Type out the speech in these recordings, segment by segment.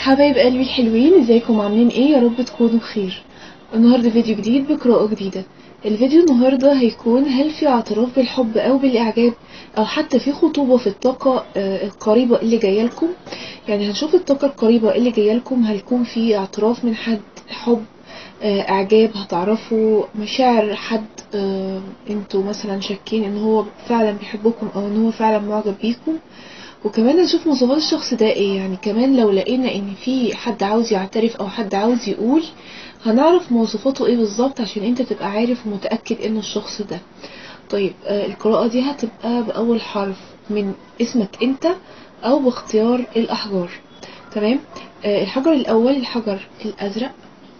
حبايب قلبي الحلوين ازيكم عاملين ايه يا رب تكونوا بخير النهارده فيديو جديد بقراءة جديدة الفيديو النهارده هيكون هل في اعتراف بالحب او بالاعجاب او حتى في خطوبة في الطاقة آه، القريبة اللي جاية لكم يعني هنشوف الطاقة القريبة اللي جاية لكم هيكون في اعتراف من حد حب آه، اعجاب هتعرفوا مشاعر حد آه، انتوا مثلا شاكين ان هو فعلا بيحبكم او ان هو فعلا معجب بيكم وكمان نشوف مواصفات الشخص ده ايه يعني كمان لو لقينا ان في حد عاوز يعترف او حد عاوز يقول هنعرف مواصفاته ايه بالظبط عشان انت تبقى عارف ومتأكد انه الشخص ده طيب آه القراءة دي هتبقى بأول حرف من اسمك انت او باختيار الاحجار تمام آه الحجر الاول الحجر الازرق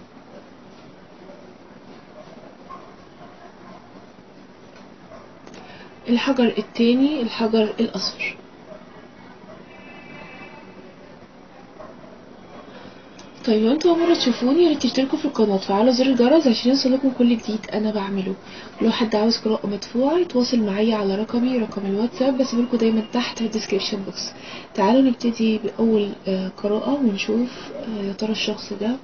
الحجر التاني الحجر الاصفر طيب لو انتوا اول مره تشوفوني يا ريت تشتركوا في القناه وتفعلوا زر الجرس عشان يوصلكم كل جديد انا بعمله لو حد عاوز قراءه مدفوعه يتواصل معايا على رقمي رقم الواتساب بسيبلكوا دايما تحت في الديسكريبشن بوكس تعالوا نبتدي باول آه، قراءه ونشوف آه، يا ترى الشخص ده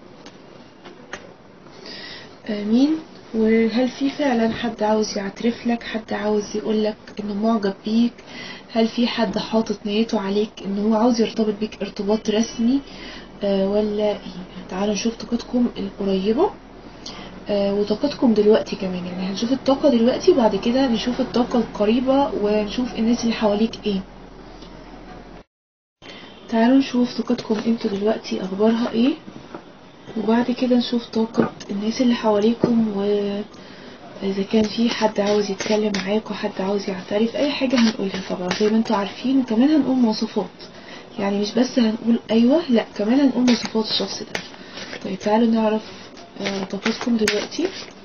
آه، مين وهل في فعلا حد عاوز يعترف لك حد عاوز يقول لك انه معجب بيك هل في حد حاطط نيته عليك ان هو عاوز يرتبط بيك ارتباط رسمي آه ولا ايه تعالوا نشوف طاقتكم القريبة آه وطاقتكم دلوقتي كمان يعني هنشوف الطاقة دلوقتي وبعد كده نشوف الطاقة القريبة ونشوف الناس اللي حواليك ايه تعالوا نشوف طاقتكم انتوا دلوقتي اخبارها ايه وبعد كده نشوف طاقة الناس اللي حواليكم وإذا كان في حد عاوز يتكلم معاكم حد عاوز يعترف أي حاجة هنقولها طبعا زي ما انتوا عارفين وكمان هنقول مواصفات يعني مش بس هنقول أيوة لأ كمان هنقول مواصفات الشخص ده طيب تعالوا نعرف آه، طاقتكم دلوقتي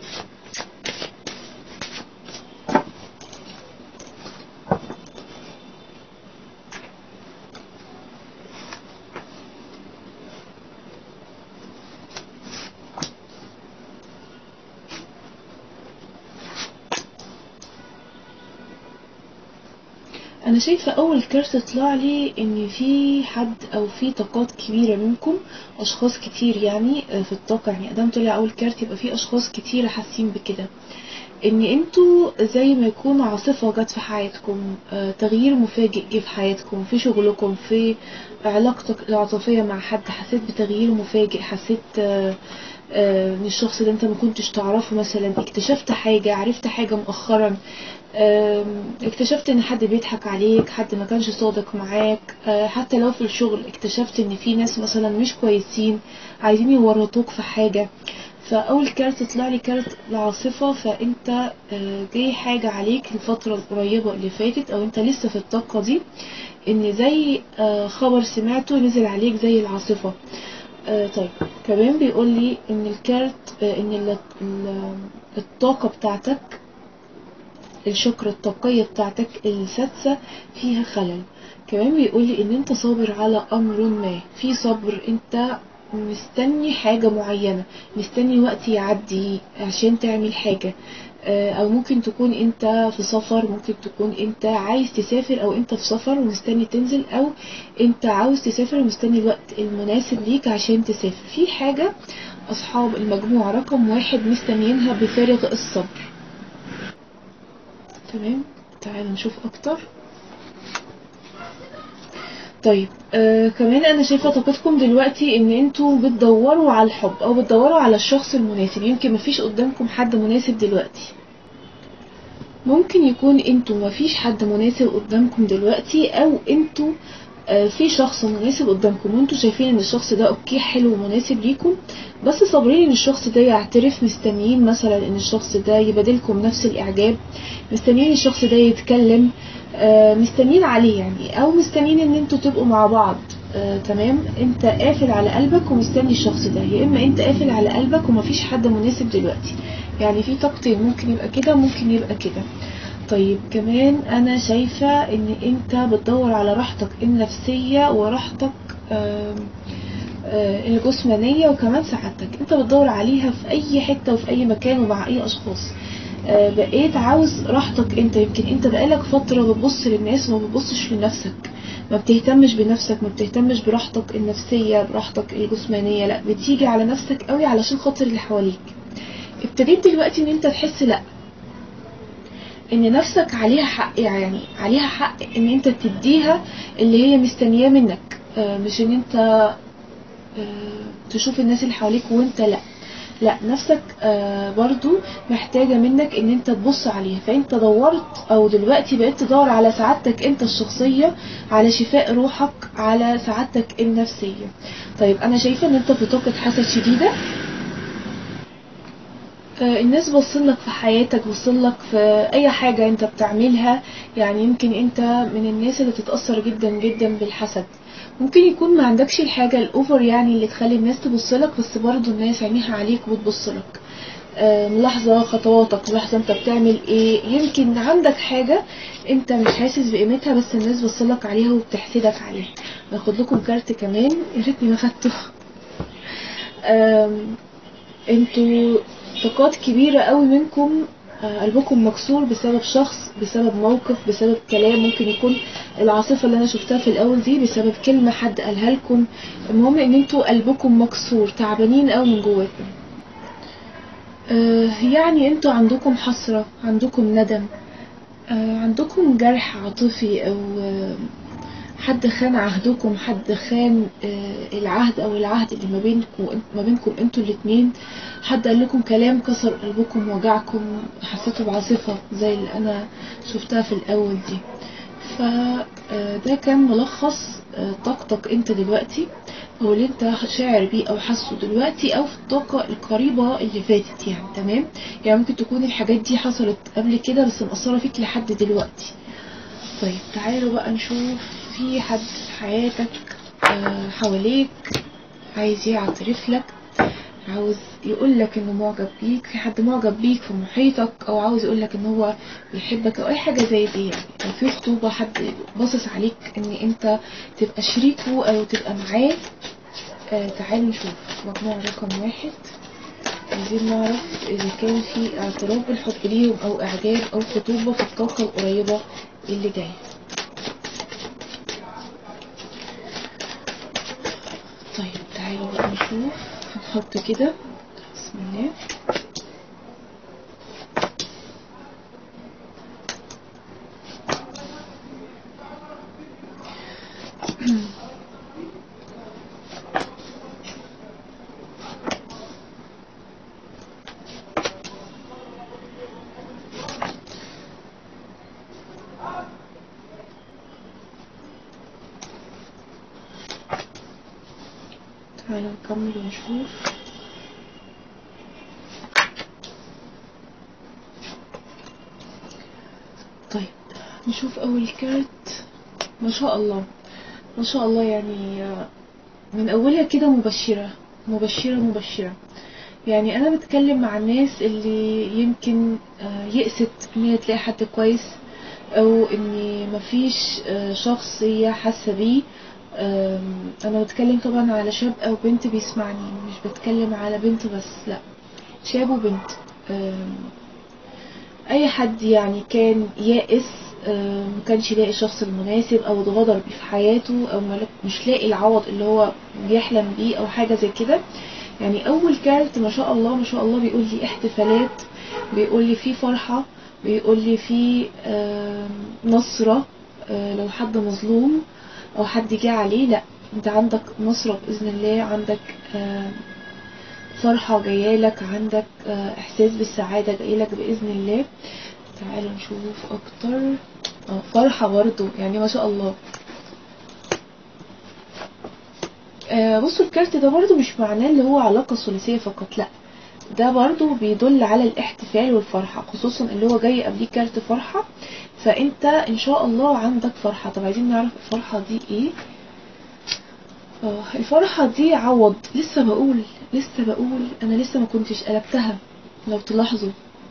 انا شايفه اول كارت طلع لي ان في حد او في طاقات كبيره منكم اشخاص كتير يعني آه، في الطاقه يعني ادام طلع اول كارت يبقى في اشخاص كتير حاسين بكده ان انتوا زي ما يكون عاصفه جت في حياتكم آه، تغيير مفاجئ جه في حياتكم في شغلكم في علاقتك العاطفيه مع حد حسيت بتغيير مفاجئ حسيت آه، آه، ان الشخص ده انت ما كنتش تعرفه مثلا اكتشفت حاجه عرفت حاجه مؤخرا آم، اكتشفت ان حد بيضحك عليك حد ما كانش صادق معاك آه، حتى لو في الشغل اكتشفت ان في ناس مثلا مش كويسين عايزين يورطوك في حاجة فاول كارت طلع لي كارت العاصفة فانت آه، جاي حاجة عليك الفترة القريبة اللي فاتت او انت لسه في الطاقة دي ان زي آه، خبر سمعته نزل عليك زي العاصفة آه، طيب كمان بيقول لي ان الكارت آه، ان ال- ال- الطاقة بتاعتك الشكرة الطاقية بتاعتك السادسة فيها خلل كمان بيقول لي ان انت صابر على امر ما في صبر انت مستني حاجة معينة مستني وقت يعدي عشان تعمل حاجة آه، او ممكن تكون انت في سفر ممكن تكون انت عايز تسافر او انت في سفر ومستني تنزل او انت عاوز تسافر ومستني الوقت المناسب ليك عشان تسافر في حاجة اصحاب المجموعة رقم واحد مستنيينها بفارغ الصبر تمام تعالوا نشوف اكتر طيب آه كمان انا شايفه طاقتكم دلوقتي ان انتوا بتدوروا على الحب او بتدوروا على الشخص المناسب يمكن مفيش قدامكم حد مناسب دلوقتي ممكن يكون انتوا مفيش حد مناسب قدامكم دلوقتي او انتوا آه، في شخص مناسب قدامكم وانتوا شايفين ان الشخص ده اوكي حلو ومناسب ليكم بس صابرين ان الشخص ده يعترف مستنيين مثلا ان الشخص ده يبادلكم نفس الاعجاب مستنيين الشخص ده يتكلم آه، مستنيين عليه يعني او مستنيين ان انتوا تبقوا مع بعض آه، تمام انت قافل على قلبك ومستني الشخص ده يا اما انت قافل على قلبك ومفيش حد مناسب دلوقتي يعني في طاقتين ممكن يبقى كده ممكن يبقى كده طيب كمان انا شايفة ان انت بتدور على راحتك النفسية وراحتك آم، آه، الجسمانية وكمان سعادتك انت بتدور عليها في اي حتة وفي اي مكان ومع اي اشخاص آه، بقيت عاوز راحتك انت يمكن انت بقالك فترة بتبص للناس وما بتبصش لنفسك ما بتهتمش بنفسك ما بتهتمش براحتك النفسية براحتك الجسمانية لا بتيجي على نفسك قوي علشان خاطر اللي حواليك ابتديت دلوقتي ان انت تحس لا ان نفسك عليها حق يعني عليها حق ان انت تديها اللي هي مستنياه منك آه، مش ان انت آه، تشوف الناس اللي حواليك وانت لا لا نفسك آه، برضو محتاجة منك ان انت تبص عليها فانت دورت او دلوقتي بقيت تدور على سعادتك انت الشخصية على شفاء روحك على سعادتك النفسية طيب انا شايفة ان انت في طاقة حسد شديدة آه، الناس بصلك في حياتك بصلك في اي حاجة انت بتعملها يعني يمكن انت من الناس اللي تتأثر جدا جدا بالحسد ممكن يكون ما عندكش الحاجة الاوفر يعني اللي تخلي الناس تبصلك بس برضو الناس عينيها عليك وتبصلك آه، ملاحظة خطواتك ملاحظة انت بتعمل ايه يمكن عندك حاجة انت مش حاسس بقيمتها بس الناس بصلك عليها وبتحسدك عليها ناخد لكم كارت كمان يا ريتني ما خدته آم، انتوا طاقات كبيرة قوي منكم آه، قلبكم مكسور بسبب شخص بسبب موقف بسبب كلام ممكن يكون العاصفة اللي انا شفتها في الاول دي بسبب كلمة حد قالها لكم المهم ان انتوا قلبكم مكسور تعبانين قوي من جواكم آه، يعني انتوا عندكم حسرة عندكم ندم آه، عندكم جرح عاطفي او آه، حد خان عهدكم حد خان آه، العهد او العهد اللي ما بينكم ما بينكم انتوا الاتنين حد قال لكم كلام كسر قلبكم وجعكم حسيتوا بعاصفة زي اللي انا شفتها في الاول دي فده كان ملخص آه، طاقتك انت دلوقتي او اللي انت شاعر بيه او حاسه دلوقتي او في الطاقة القريبة اللي فاتت يعني تمام يعني ممكن تكون الحاجات دي حصلت قبل كده بس مأثرة فيك لحد دلوقتي طيب تعالوا بقى نشوف في حد في حياتك آه، حواليك عايز يعترف لك عاوز يقول لك انه معجب بيك في حد معجب بيك في محيطك او عاوز يقول لك ان هو بيحبك او اي حاجه زي دي يعني او في خطوبه حد باصص عليك ان انت تبقى شريكه او تبقى معاه آه تعالوا نشوف مجموع رقم واحد عايزين نعرف اذا كان في اعتراف بالحب ليهم او اعجاب او خطوبه في الطاقه القريبه اللي جايه طيب تعالوا بقى نشوف هنحط كده بسم الله تعالوا نكمل ونشوف طيب نشوف اول كارت ما شاء الله ما شاء الله يعني آه، من اولها كده مبشرة مبشرة مبشرة يعني انا بتكلم مع الناس اللي يمكن آه، يأست ان هي تلاقي حد كويس او ان مفيش آه، شخص هي حاسة بيه آم، انا بتكلم طبعا على شاب او بنت بيسمعني مش بتكلم على بنت بس لا شاب وبنت آم، اي حد يعني كان يائس آم، ما كانش يلاقي الشخص المناسب او اتغدر بيه في حياته او ما- مش لاقي العوض اللي هو بيحلم بيه او حاجة زي كده يعني اول كارت ما شاء الله ما شاء الله بيقول لي احتفالات بيقول لي في فرحة بيقول لي في آم، نصرة آه، لو حد مظلوم او حد جه عليه لا انت عندك نصرة بإذن الله عندك آم، فرحة جايالك عندك آه، احساس بالسعادة جايلك بإذن الله تعالوا نشوف اكتر اه فرحة برضو يعني ما شاء الله آه، بصوا الكارت ده برضو مش معناه اللي هو علاقة ثلاثية فقط لا ده برضو بيدل على الاحتفال والفرحة خصوصا اللي هو جاي قبليه كارت فرحة فانت ان شاء الله عندك فرحة طب عايزين نعرف الفرحة دي ايه اه الفرحة دي عوض لسه بقول لسه بقول انا لسه ما كنتش قلبتها لو تلاحظوا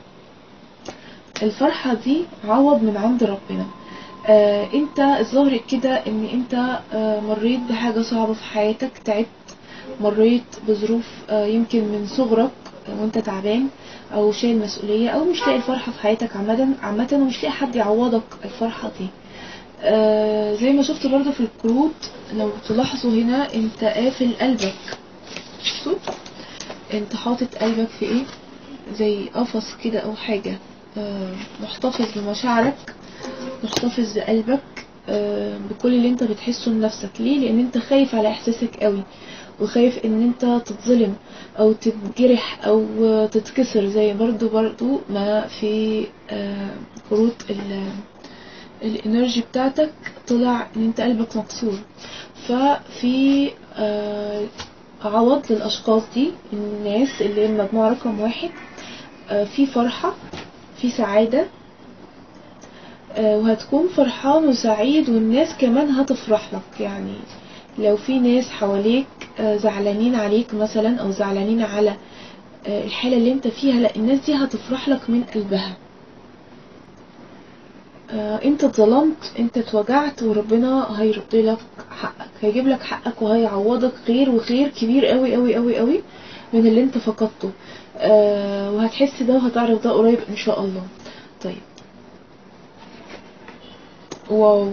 الفرحة دي عوض من عند ربنا آه انت الظاهر كده ان انت آه مريت بحاجة صعبة في حياتك تعبت مريت بظروف آه يمكن من صغرك آه، وانت تعبان او شايل مسؤولية او مش لاقي الفرحة في حياتك عامة عامة ومش لاقي حد يعوضك الفرحة دي آه زي ما شفت برضو في الكروت لو تلاحظوا هنا انت قافل قلبك شفتوا انت حاطط قلبك في ايه زي قفص كده او حاجة آه محتفظ بمشاعرك محتفظ بقلبك آه بكل اللي انت بتحسه لنفسك ليه لان انت خايف على احساسك قوي وخايف ان انت تتظلم او تتجرح او تتكسر زي برضو برضو ما في آه كروت ال- الانرجي بتاعتك طلع ان انت قلبك مكسور ففي آه عوض للاشخاص دي الناس اللي هم مجموعة رقم واحد آه في فرحة في سعادة آه وهتكون فرحان وسعيد والناس كمان هتفرح لك يعني لو في ناس حواليك آه زعلانين عليك مثلا او زعلانين على آه الحالة اللي انت فيها لا الناس دي هتفرح لك من قلبها آه، انت اتظلمت انت اتوجعت وربنا هيرد لك حقك هيجيب لك حقك وهيعوضك خير وخير كبير قوي قوي قوي قوي من اللي انت فقدته آه، وهتحس ده وهتعرف ده قريب ان شاء الله طيب واو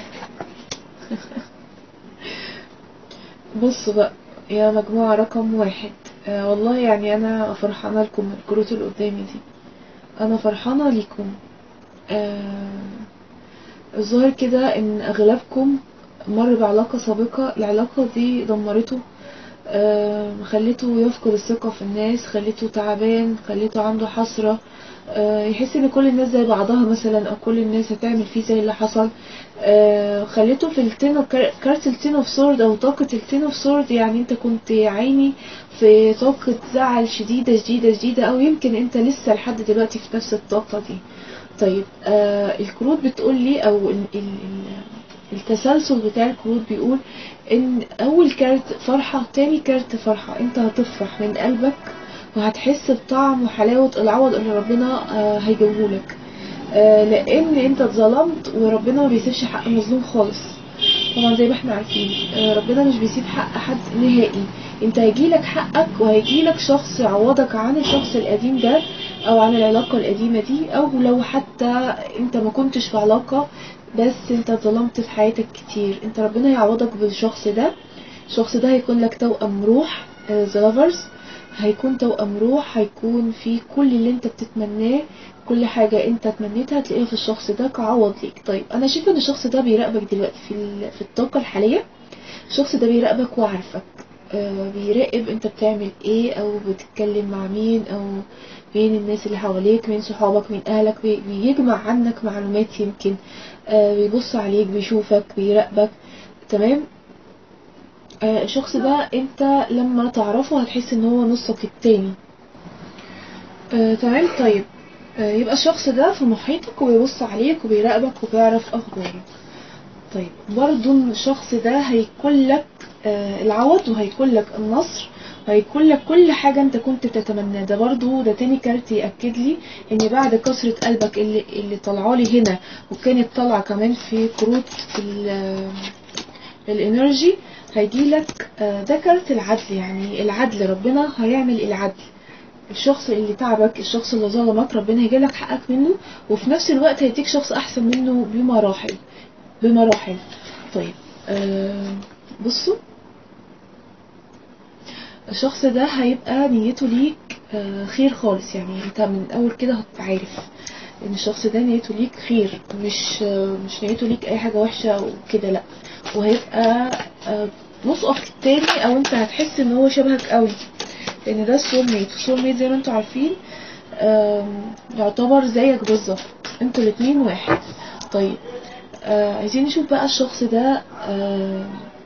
بصوا بقى يا مجموعة رقم واحد آه والله يعني انا فرحانة لكم من الكروت اللي قدامي دي انا فرحانة ليكم آه، الظاهر كده ان اغلبكم مر بعلاقة سابقة العلاقة دي دمرته آه، خليته يفقد الثقة في الناس خليته تعبان خليته عنده حسرة آه، يحس ان كل الناس زي بعضها مثلا او كل الناس هتعمل فيه زي اللي حصل آه، خليته في التين اوف كارت التين اوف سورد او طاقة التين اوف سورد يعني انت كنت يا عيني في طاقة زعل شديدة شديدة شديدة او يمكن انت لسه لحد دلوقتي في نفس الطاقة دي طيب آه الكروت بتقول لي او ال ال ال التسلسل بتاع الكروت بيقول ان اول كارت فرحة تاني كارت فرحة انت هتفرح من قلبك وهتحس بطعم وحلاوة العوض اللي ربنا آه هيجيبهولك آه لان انت اتظلمت وربنا ما بيسيبش حق مظلوم خالص طبعا زي ما احنا عارفين آه ربنا مش بيسيب حق حد نهائي انت هيجيلك حقك وهيجيلك شخص يعوضك عن الشخص القديم ده او عن العلاقة القديمة دي او لو حتى انت ما كنتش في علاقة بس انت ظلمت في حياتك كتير انت ربنا يعوضك بالشخص ده الشخص ده هيكون لك توأم روح ذا لافرز هيكون توأم روح هيكون في كل اللي انت بتتمناه كل حاجة انت تمنيتها هتلاقيها في الشخص ده كعوض ليك طيب انا شايفه ان الشخص ده بيراقبك دلوقتي في ال- في الطاقة الحالية الشخص ده بيراقبك وعارفك آه، بيراقب انت بتعمل ايه او بتتكلم مع مين او مين الناس اللي حواليك مين صحابك مين اهلك بي- بيجمع عنك معلومات يمكن آه، بيبص عليك بيشوفك بيراقبك تمام آه، الشخص ده انت لما تعرفه هتحس ان هو نصك التاني آه، تمام طيب آه، يبقى الشخص ده في محيطك وبيبص عليك وبيراقبك وبيعرف اخبارك طيب برضو الشخص ده هيكون لك آه، العوض وهيكون لك النصر وهيكون لك كل حاجة انت كنت بتتمناه ده برضو ده تاني كارت يأكد لي ان بعد كسرة قلبك اللي, اللي طلعالي هنا وكانت طالعة كمان في كروت ال- الانرجي هيجيلك آه، ده كارت العدل يعني العدل ربنا هيعمل العدل الشخص اللي تعبك الشخص اللي ظلمك ربنا هيجيلك حقك منه وفي نفس الوقت هيديك شخص احسن منه بمراحل بمراحل طيب آه بصوا الشخص ده هيبقى نيته ليك آه خير خالص يعني انت من اول كده هتبقى عارف ان الشخص ده نيته ليك خير مش آه مش نيته ليك اي حاجة وحشة وكده لا وهيبقى آه نصقك التاني او انت هتحس ان هو شبهك قوي لان ده السول ميت السول ميت زي ما انتوا عارفين آم، يعتبر زيك بالظبط انتوا الاتنين واحد طيب آه عايزين نشوف بقى الشخص ده آه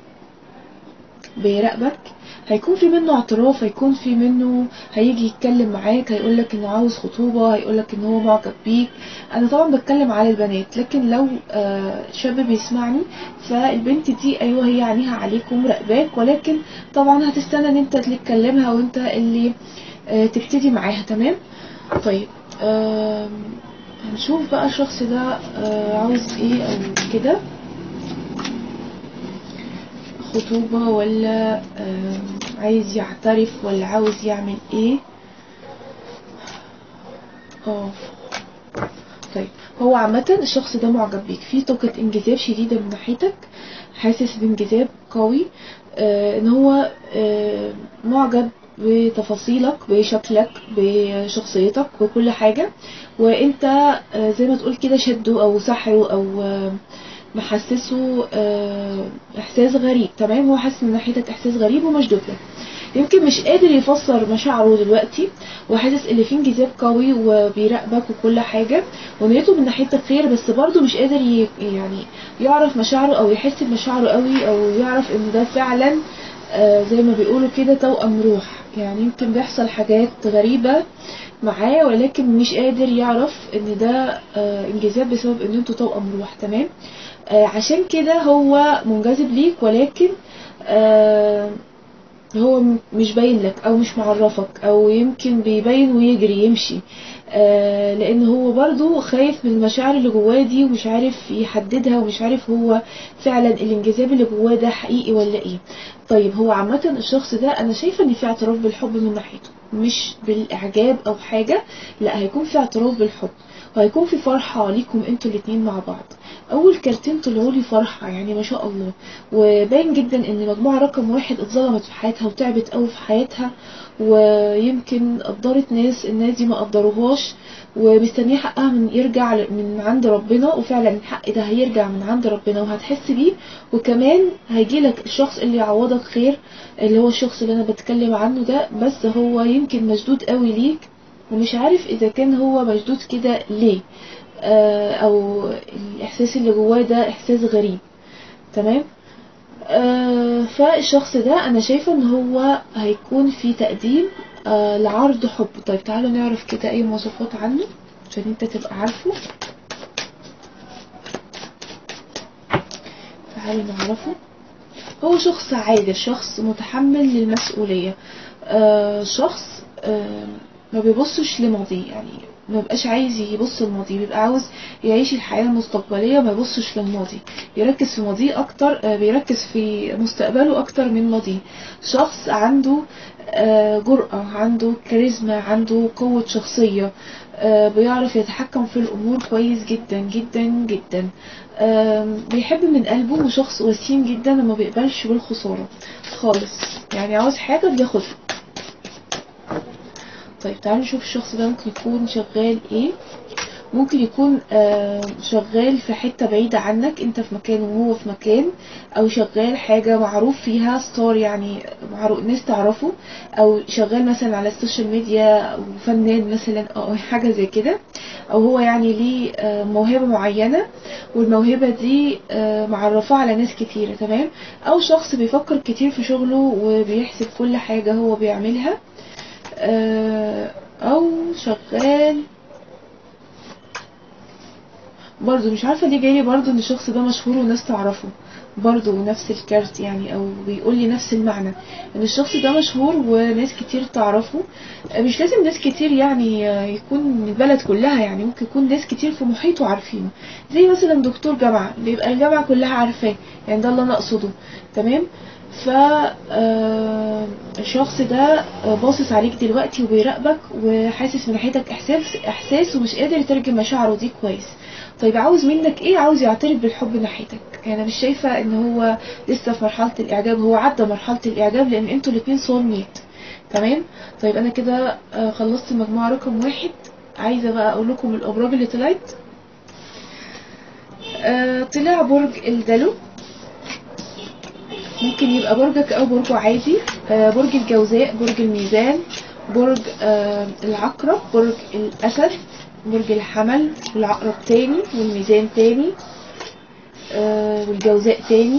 بيراقبك هيكون في منه اعتراف هيكون في منه هيجي يتكلم معاك هيقولك انه عاوز خطوبة هيقولك ان هو معجب بيك انا طبعا بتكلم على البنات لكن لو آه شاب بيسمعني فالبنت دي ايوه هي عينيها عليك ومراقباك ولكن طبعا هتستنى ان انت اللي تكلمها وانت اللي آه تبتدي معاها تمام طيب آم، هنشوف بقى الشخص ده آه عاوز ايه او كده خطوبة ولا آم، عايز يعترف ولا عاوز يعمل ايه اه طيب هو عامة الشخص ده معجب بيك في طاقة انجذاب شديدة من ناحيتك حاسس بانجذاب قوي آه ان هو آه معجب بتفاصيلك بشكلك بشخصيتك بكل حاجة وانت آه زي ما تقول كده شده او سحره او آه محسسه آه احساس غريب تمام هو حاسس من ناحيتك احساس غريب ومشدود لك يمكن مش قادر يفسر مشاعره دلوقتي وحاسس ان في انجذاب قوي وبيراقبك وكل حاجة ونيته من ناحيتك خير بس برضه مش قادر ي... يعني يعرف مشاعره او يحس بمشاعره قوي او يعرف ان ده فعلا آه زي ما بيقولوا كده توأم روح يعني يمكن بيحصل حاجات غريبة معاه ولكن مش قادر يعرف ان ده آه انجذاب بسبب ان انتوا توأم روح تمام آه عشان كده هو منجذب ليك ولكن آه هو مش باين لك او مش معرفك او يمكن بيبين ويجري يمشي آه لان هو برضو خايف من المشاعر اللي جواه دي ومش عارف يحددها ومش عارف هو فعلا الانجذاب اللي جواه ده حقيقي ولا ايه طيب هو عامة الشخص ده انا شايفة ان في اعتراف بالحب من ناحيته مش بالاعجاب او حاجة لا هيكون في اعتراف بالحب وهيكون في فرحة ليكم انتوا الاتنين مع بعض اول كارتين طلعوا لي فرحة يعني ما شاء الله وباين جدا ان مجموعة رقم واحد اتظلمت في حياتها وتعبت قوي في حياتها ويمكن قدرت ناس الناس دي ما قدروهاش ومستنيه حقها من يرجع من عند ربنا وفعلا الحق ده هيرجع من عند ربنا وهتحس بيه وكمان هيجيلك الشخص اللي يعوضك خير اللي هو الشخص اللي انا بتكلم عنه ده بس هو يمكن مشدود قوي ليك ومش عارف اذا كان هو مشدود كده ليه آه او الاحساس اللي جواه ده احساس غريب تمام آه فالشخص ده انا شايفه ان هو هيكون في تقديم آه لعرض حب طيب تعالوا نعرف كده اي مواصفات عنه عشان انت تبقى عارفه تعالوا نعرفه هو شخص عادل شخص متحمل للمسؤولية آه شخص آه ما بيبصش لماضيه يعني ما بيبقاش عايز يبص للماضي بيبقى عاوز يعيش الحياة المستقبلية ما يبصش للماضي يركز في ماضيه اكتر آه بيركز في مستقبله اكتر من ماضيه شخص عنده آه جرأة عنده كاريزما عنده قوة شخصية آه بيعرف يتحكم في الامور كويس جدا جدا جدا بيحب من قلبه وشخص وسيم جدا وما بيقبلش بالخسارة خالص يعني عاوز حاجة بياخدها طيب تعالوا نشوف الشخص ده ممكن يكون شغال ايه ممكن يكون آه شغال في حتة بعيدة عنك انت في مكان وهو في مكان او شغال حاجة معروف فيها ستار يعني معروف ناس تعرفه او شغال مثلا على السوشيال ميديا او فنان مثلا او حاجة زي كده او هو يعني ليه آه موهبة معينة والموهبة دي آه معرفاه على ناس كتيرة تمام او شخص بيفكر كتير في شغله وبيحسب كل حاجة هو بيعملها او شغال برضو مش عارفة ليه جايلي برضو ان الشخص ده مشهور والناس تعرفه برضو نفس الكارت يعني او بيقول لي نفس المعنى ان الشخص ده مشهور وناس كتير تعرفه مش لازم ناس كتير يعني يكون من البلد كلها يعني ممكن يكون ناس كتير في محيطه عارفينه زي مثلا دكتور جامعة بيبقى الجامعة كلها عارفاه يعني ده اللي انا اقصده تمام ف الشخص ده باصص عليك دلوقتي وبيراقبك وحاسس من ناحيتك احساس احساس ومش قادر يترجم مشاعره دي كويس طيب عاوز منك ايه عاوز يعترف بالحب ناحيتك يعني انا مش شايفه ان هو لسه في مرحله الاعجاب هو عدى مرحله الاعجاب لان انتوا الاثنين سول ميت تمام طيب انا كده خلصت المجموعه رقم واحد عايزه بقى اقول لكم الابراج اللي طلعت آه طلع برج الدلو ممكن يبقى برجك او برجه عادي آه برج الجوزاء برج الميزان برج آه العقرب برج الاسد برج الحمل والعقرب تاني والميزان تاني آه والجوزاء تاني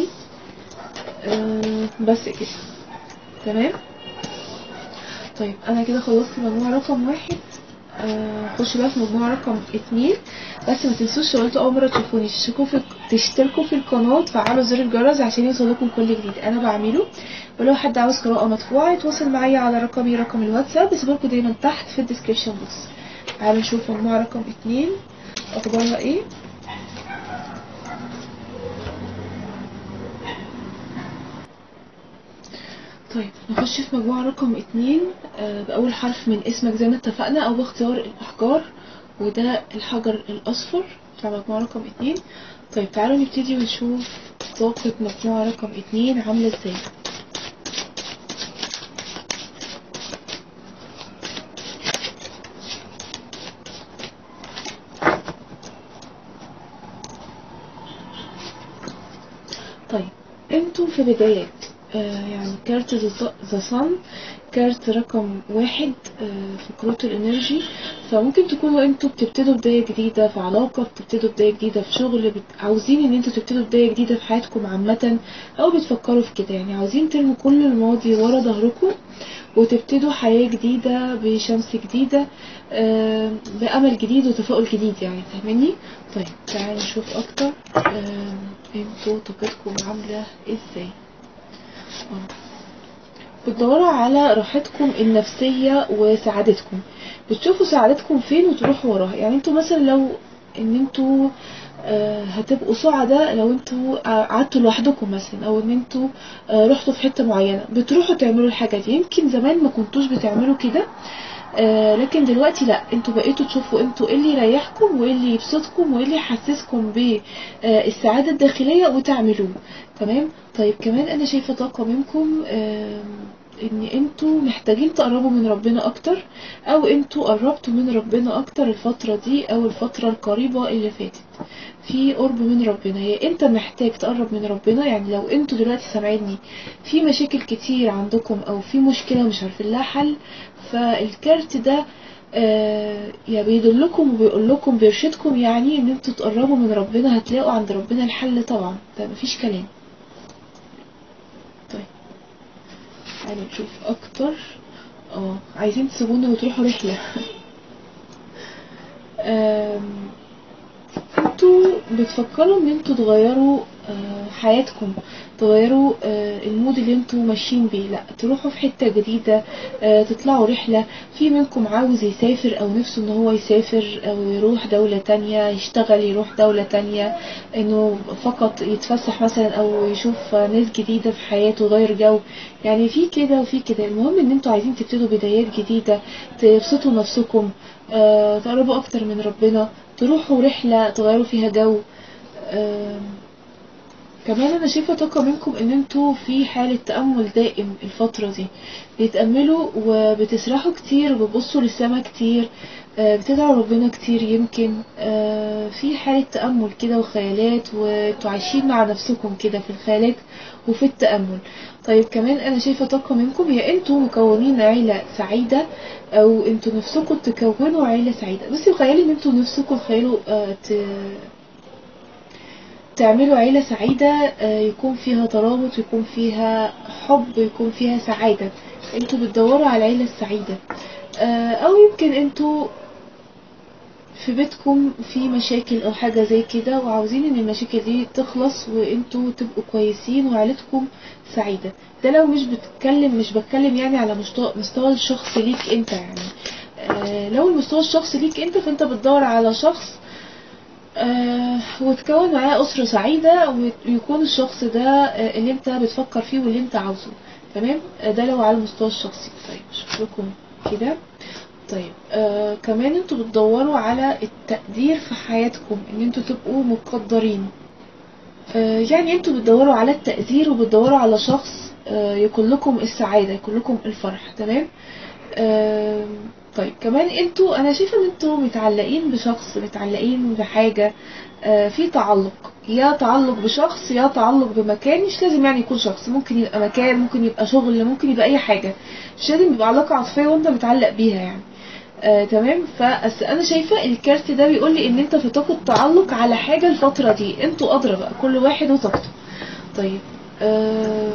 بس كده تمام طيب انا كده خلصت مجموعة رقم واحد خش بقى في مجموعة رقم اتنين بس ما تنسوش لو انتوا اول مرة تشوفوني تشتركوا في تشتركوا في القناة وتفعلوا زر الجرس عشان يوصلكم كل جديد انا بعمله ولو حد عاوز قراءة مدفوعة يتواصل معايا على رقمي رقم الواتساب بسيبلكوا دايما تحت في الديسكريبشن بوكس تعالوا نشوف مجموعة رقم اتنين اخبارها ايه طيب نخش في مجموعة رقم اتنين آه بأول حرف من اسمك زي ما اتفقنا أو باختيار الأحجار وده الحجر الأصفر بتاع مجموعة رقم اتنين طيب تعالوا نبتدي ونشوف طاقة مجموعة رقم اتنين عاملة ازاي طيب انتوا في بدايات آه يعني كارت ذا صن كارت رقم واحد آه في كروت الانرجي فممكن تكونوا انتوا بتبتدوا بداية جديدة في علاقة بتبتدوا بداية جديدة في شغل بت... عاوزين ان انتوا تبتدوا بداية جديدة في حياتكم عامة او بتفكروا في كده يعني عاوزين ترموا كل الماضي ورا ظهركم وتبتدوا حياة جديدة بشمس جديدة آه بأمل جديد وتفاؤل جديد يعني فاهميني؟ طيب تعالوا نشوف أكتر آه انتوا طاقتكم عاملة ازاي اه بتدوروا على راحتكم النفسية وسعادتكم بتشوفوا سعادتكم فين وتروحوا وراها يعني انتوا مثلا لو ان انتوا آه هتبقوا سعداء لو انتوا قعدتوا لوحدكم مثلا او ان انتوا آه رحتوا في حتة معينة بتروحوا تعملوا الحاجة دي يمكن زمان ما كنتوش بتعملوا كده آه لكن دلوقتي لا انتوا بقيتوا تشوفوا انتوا ايه اللي يريحكم وايه اللي يبسطكم وايه اللي يحسسكم بالسعادة الداخلية وتعملوه تمام طيب كمان انا شايفة طاقة منكم ان انتوا محتاجين تقربوا من ربنا اكتر او انتوا قربتوا من ربنا اكتر الفترة دي او الفترة القريبة اللي فاتت في قرب من ربنا هي انت محتاج تقرب من ربنا يعني لو انتوا دلوقتي سامعيني في مشاكل كتير عندكم او في مشكلة مش عارفين لها حل فالكارت ده آه يا بيدلكم وبيقول لكم بيرشدكم يعني ان انتوا تقربوا من ربنا هتلاقوا عند ربنا الحل طبعا ده مفيش كلام طيب تعالوا نشوف اكتر اه عايزين تسيبونا وتروحوا رحلة انتوا بتفكروا ان انتوا تغيروا آه حياتكم تغيروا آه المود اللي انتوا ماشيين بيه لا تروحوا في حتة جديدة آه تطلعوا رحلة في منكم عاوز يسافر او نفسه ان هو يسافر او يروح دولة تانية يشتغل يروح دولة تانية انه فقط يتفسح مثلا او يشوف ناس جديدة في حياته يغير جو يعني في كده وفي كده المهم ان انتوا عايزين تبتدوا بدايات جديدة تبسطوا نفسكم تقربوا اكتر من ربنا تروحوا رحلة تغيروا فيها جو كمان انا شايفه طاقه منكم ان انتوا في حاله تامل دائم الفتره دي بتاملوا وبتسرحوا كتير وبتبصوا للسما كتير بتدعوا ربنا كتير يمكن في حاله تامل كده وخيالات وانتوا عايشين مع نفسكم كده في الخيالات وفي التامل طيب كمان انا شايفه طاقه منكم يا انتوا مكونين عيله سعيده او انتوا نفسكم تكونوا عيله سعيده بس تخيلي ان انتوا نفسكم تخيلوا تعملوا عيلة سعيدة يكون فيها ترابط يكون فيها حب يكون فيها سعادة انتوا بتدوروا على العيلة السعيدة او يمكن انتوا في بيتكم في مشاكل او حاجة زي كده وعاوزين ان المشاكل دي تخلص وانتوا تبقوا كويسين وعيلتكم سعيدة ده لو مش بتتكلم مش بتكلم يعني على مستوى, مستوى الشخص ليك انت يعني لو المستوى الشخصي ليك انت فانت بتدور على شخص آه وتكون معاه أسرة سعيدة ويكون الشخص ده آه اللي انت بتفكر فيه واللي انت عاوزه تمام آه ده لو على المستوى الشخصي طيب شوف لكم كده طيب آه كمان انتوا بتدوروا على التقدير في حياتكم ان انتوا تبقوا مقدرين آه يعني انتوا بتدوروا على التقدير وبتدوروا على شخص آه يكون لكم السعادة يكون لكم الفرح تمام آه طيب كمان انتوا انا شايفه ان انتوا متعلقين بشخص متعلقين بحاجه آه في تعلق يا تعلق بشخص يا تعلق بمكان مش لازم يعني يكون شخص ممكن يبقى مكان ممكن يبقى شغل ممكن يبقى اي حاجه مش لازم يبقى علاقه عاطفيه وانت متعلق بيها يعني آه تمام فأس انا شايفه الكارت ده بيقول لي ان انت في طاقه تعلق على حاجه الفتره دي انتوا ادرى بقى كل واحد وطاقته طيب آه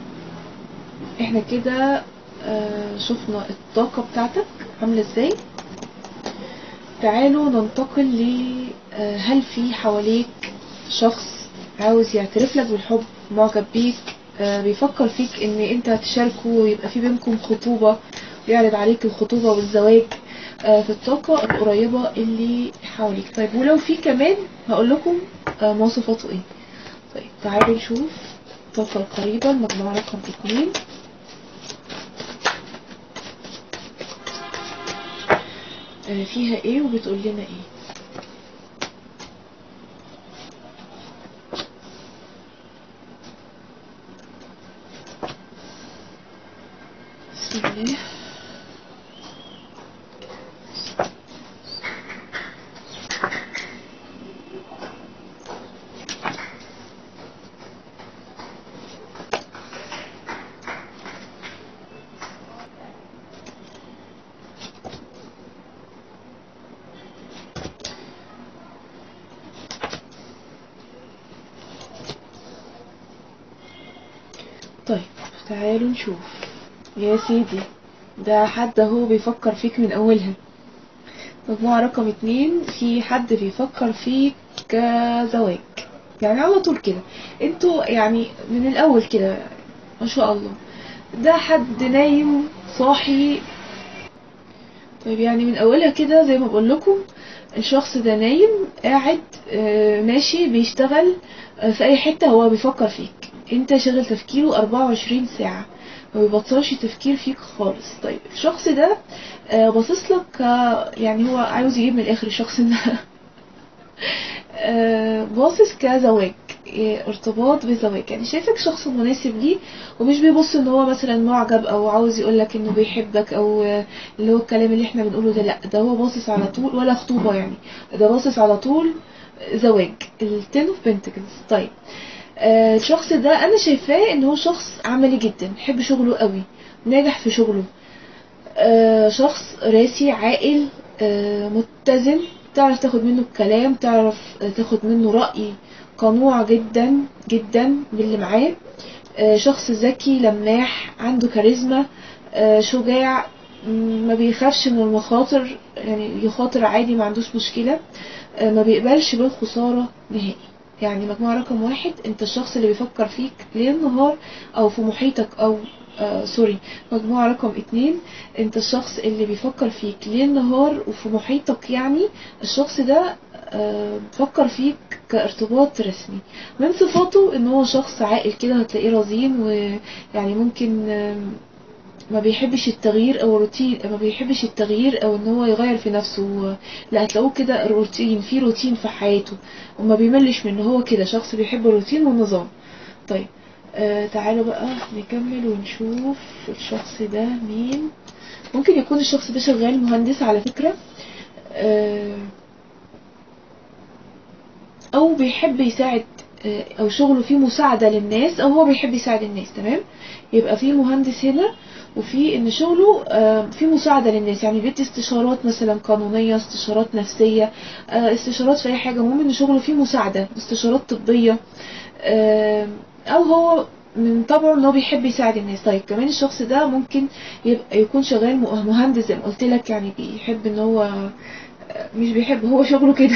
احنا كده آه شفنا الطاقة بتاعتك عاملة ازاي تعالوا ننتقل ل آه هل في حواليك شخص عاوز يعترف لك بالحب معجب بيك آه بيفكر فيك ان انت تشاركه ويبقى في بينكم خطوبة ويعرض عليك الخطوبة والزواج في الطاقة القريبة اللي حواليك طيب ولو في كمان هقول لكم مواصفاته ايه طيب تعالوا نشوف الطاقة القريبة المجموعة رقم اتنين فيها ايه وبتقول لنا ايه بسم الله طيب تعالوا نشوف يا سيدي ده حد اهو بيفكر فيك من اولها مجموعة رقم اتنين في حد بيفكر فيك كزواج يعني على طول كده انتوا يعني من الاول كده ما شاء الله ده حد نايم صاحي طيب يعني من اولها كده زي ما بقول لكم الشخص ده نايم قاعد آه، ماشي بيشتغل آه، في اي حتة هو بيفكر فيك انت شغل تفكيره 24 ساعة ما بيبطلش تفكير فيك خالص طيب الشخص ده آه، باصص لك آه، يعني هو عاوز يجيب من الاخر الشخص ده آه، باصص كزواج إيه، ارتباط بزواج يعني شايفك شخص مناسب ليه ومش بيبص ان هو مثلا معجب او عاوز يقولك انه بيحبك او آه، اللي هو الكلام اللي احنا بنقوله ده لا ده هو باصص على طول ولا خطوبة يعني ده باصص على طول زواج التن اوف بنتكلز طيب آه، الشخص ده انا شايفاه ان هو شخص عملي جدا بيحب شغله قوي ناجح في شغله آه، شخص راسي عاقل آه، متزن تعرف تاخد منه الكلام تعرف آه، تاخد منه رأي قنوع جدا جدا باللي معاه آه، شخص ذكي لماح عنده كاريزما آه، شجاع م، ما بيخافش من المخاطر يعني يخاطر عادي ما عندوش مشكلة آه، ما بيقبلش بالخسارة نهائي يعني مجموعة رقم واحد انت الشخص اللي بيفكر فيك ليل نهار او في محيطك او آه سوري مجموعة رقم اتنين انت الشخص اللي بيفكر فيك ليل نهار وفي محيطك يعني الشخص ده آه بيفكر فيك كارتباط رسمي من صفاته ان هو شخص عاقل كده هتلاقيه رزين ويعني ممكن آم، ما بيحبش التغيير او الروتين ما بيحبش التغيير او ان هو يغير في نفسه لا هتلاقوه كده روتين في روتين في حياته وما بيملش منه هو كده شخص بيحب الروتين والنظام طيب آه تعالوا بقى نكمل ونشوف الشخص ده مين ممكن يكون الشخص ده شغال مهندس على فكرة آه او بيحب يساعد آه، او شغله فيه مساعدة للناس او هو بيحب يساعد الناس تمام يبقى في مهندس هنا وفي ان شغله آه، في مساعدة للناس يعني بيدي استشارات مثلا قانونية استشارات نفسية آه، استشارات في اي حاجة المهم ان شغله فيه مساعدة استشارات طبية آه، او هو من طبعه ان هو بيحب يساعد الناس طيب كمان الشخص ده ممكن يبقى يكون شغال م- مهندس زي ما قلت لك يعني بيحب ان هو آه، مش بيحب هو شغله كده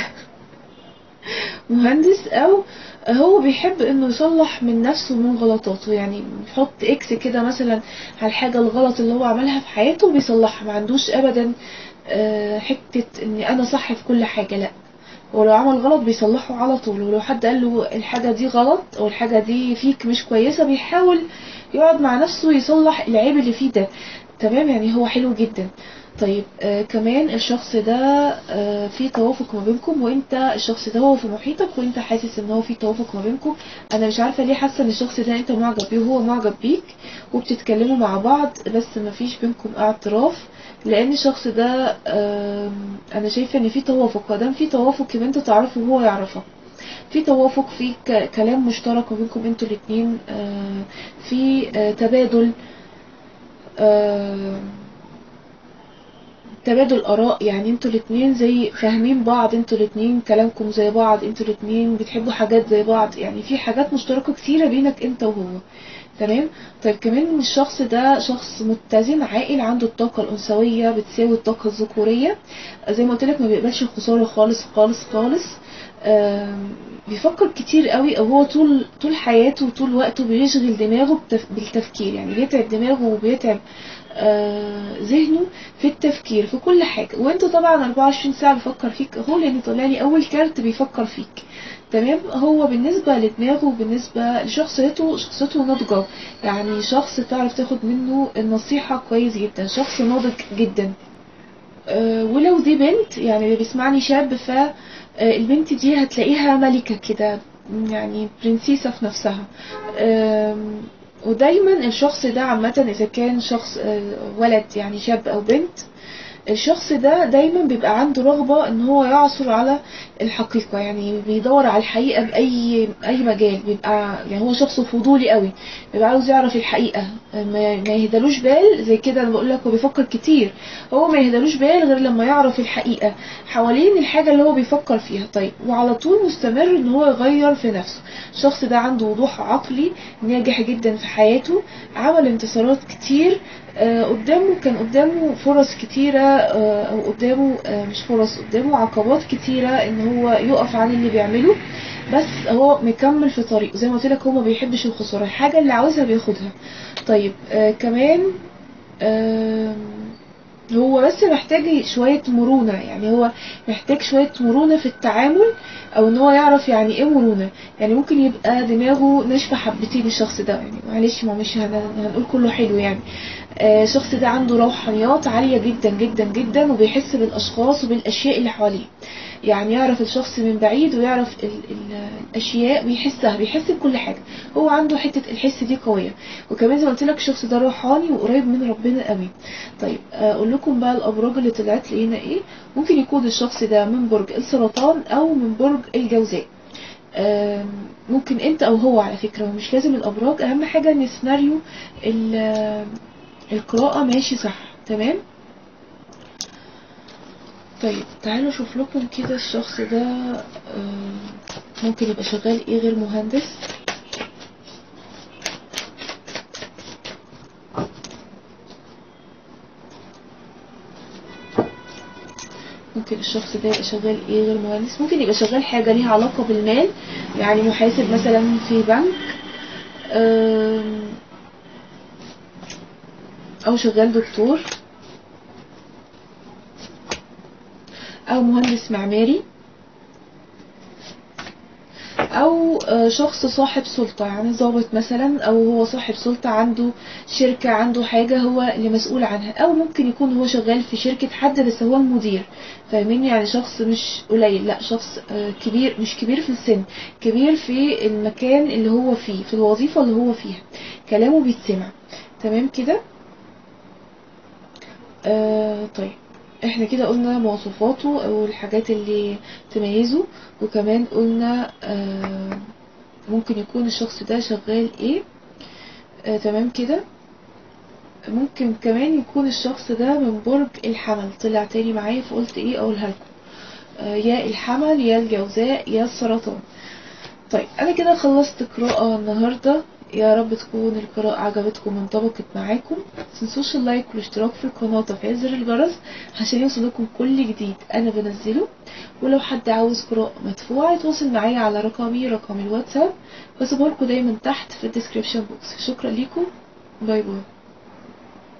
مهندس او هو بيحب انه يصلح من نفسه من غلطاته يعني يحط اكس كده مثلا على الحاجة الغلط اللي هو عملها في حياته وبيصلحها ما عندوش ابدا آه، حتة اني انا صح في كل حاجة لا هو لو عمل غلط بيصلحه على طول ولو حد قال له الحاجة دي غلط او الحاجة دي فيك مش كويسة بيحاول يقعد مع نفسه يصلح العيب اللي فيه ده تمام يعني هو حلو جدا طيب آه كمان الشخص ده آه في توافق ما بينكم وانت الشخص ده هو في محيطك وانت حاسس ان هو في توافق ما بينكم انا مش عارفه ليه حاسه ان الشخص ده انت معجب بيه وهو معجب بيك وبتتكلموا مع بعض بس ما فيش بينكم اعتراف لان الشخص ده آم، انا شايفه ان في توافق ما دام في توافق يبقى انت تعرفه وهو يعرفك في توافق في ك- كلام مشترك ما بينكم انتوا الاتنين آه، في آه، تبادل آه، تبادل آراء يعني انتوا الاتنين زي فاهمين بعض انتوا الاتنين كلامكم زي بعض انتوا الاتنين بتحبوا حاجات زي بعض يعني في حاجات مشتركة كتيرة بينك انت وهو تمام طيب كمان الشخص ده شخص متزن عاقل عنده الطاقة الأنثوية بتساوي الطاقة الذكورية زي ما قلت لك ما بيقبلش الخسارة خالص خالص خالص آم، بيفكر كتير قوي او هو طول طول حياته وطول وقته بيشغل دماغه بتف- بالتفكير يعني بيتعب دماغه وبيتعب آه، ذهنه في التفكير في كل حاجة وانت طبعا 24 ساعة بيفكر فيك اهو لان طلع لي اول كارت بيفكر فيك تمام هو بالنسبة لدماغه وبالنسبة لشخصيته شخصيته ناضجة يعني شخص تعرف تاخد منه النصيحة كويس جدا شخص ناضج جدا آه، ولو دي بنت يعني اللي بيسمعني شاب فالبنت دي هتلاقيها ملكة كده يعني برنسيسة في نفسها آم، ودايما الشخص ده عامة إذا كان شخص آه، ولد يعني شاب أو بنت الشخص ده دايما بيبقى عنده رغبة ان هو يعثر على الحقيقة يعني بيدور على الحقيقة بأي أي مجال بيبقى يعني هو شخص فضولي قوي بيبقى عاوز يعرف الحقيقة ما, ما يهدلوش بال زي كده انا بقول لك هو بيفكر كتير هو ما يهدلوش بال غير لما يعرف الحقيقة حوالين الحاجة اللي هو بيفكر فيها طيب وعلى طول مستمر ان هو يغير في نفسه الشخص ده عنده وضوح عقلي ناجح جدا في حياته عمل انتصارات كتير آه، قدامه كان قدامه فرص كتيرة آه، أو قدامه آه، مش فرص قدامه عقبات كتيرة إن هو يقف عن اللي بيعمله بس هو مكمل في طريقه زي ما قلت لك هو ما بيحبش الخسارة الحاجة اللي عاوزها بياخدها طيب آه كمان آم، هو بس محتاج شوية مرونة يعني هو محتاج شوية مرونة في التعامل او ان هو يعرف يعني ايه مرونة يعني ممكن يبقى دماغه ناشفة حبتين الشخص ده يعني معلش ما مش هن- هنقول كله حلو يعني آه، الشخص ده عنده روحانيات عالية جدا جدا جدا وبيحس بالاشخاص وبالاشياء اللي حواليه يعني يعرف الشخص من بعيد ويعرف ال ال الاشياء بيحسها بيحس بكل حاجة هو عنده حتة الحس دي قوية وكمان زي ما قلت لك الشخص ده روحاني وقريب من ربنا قوي طيب آه، اقول لكم بقى الابراج اللي طلعت لي هنا ايه ممكن يكون الشخص ده من برج السرطان او من برج الجوزاء آم، ممكن انت او هو على فكرة ومش لازم الابراج اهم حاجة ان سيناريو ال- القراءة ماشي صح تمام طيب تعالوا اشوف لكم كده الشخص ده آم، ممكن يبقى شغال ايه غير مهندس ممكن الشخص ده يبقى شغال ايه غير مهندس ممكن يبقى شغال حاجة ليها علاقة بالمال يعني محاسب مثلا في بنك آم، او شغال دكتور او مهندس معماري او آه، شخص صاحب سلطة يعني ضابط مثلا او هو صاحب سلطة عنده شركة عنده حاجة هو اللي مسؤول عنها او ممكن يكون هو شغال في شركة حد بس هو المدير فاهميني يعني شخص مش قليل لا شخص آه، كبير مش كبير في السن كبير في المكان اللي هو فيه في الوظيفة اللي هو فيها كلامه بيتسمع تمام كده آه طيب احنا كده قلنا مواصفاته او الحاجات اللي تميزه وكمان قلنا آه ممكن يكون الشخص ده شغال ايه آه تمام كده ممكن كمان يكون الشخص ده من برج الحمل طلع تاني معايا فقلت ايه اقولها لكم آه يا الحمل يا الجوزاء يا السرطان طيب انا كده خلصت قراءة النهاردة يا رب تكون القراءة عجبتكم وانطبقت معاكم متنسوش اللايك والاشتراك في القناة وتفعيل زر الجرس عشان يوصلكم كل جديد انا بنزله ولو حد عاوز قراءة مدفوعة يتواصل معايا على رقمي رقم الواتساب بسيبهولكوا دايما تحت في الديسكريبشن بوكس شكرا ليكم باي باي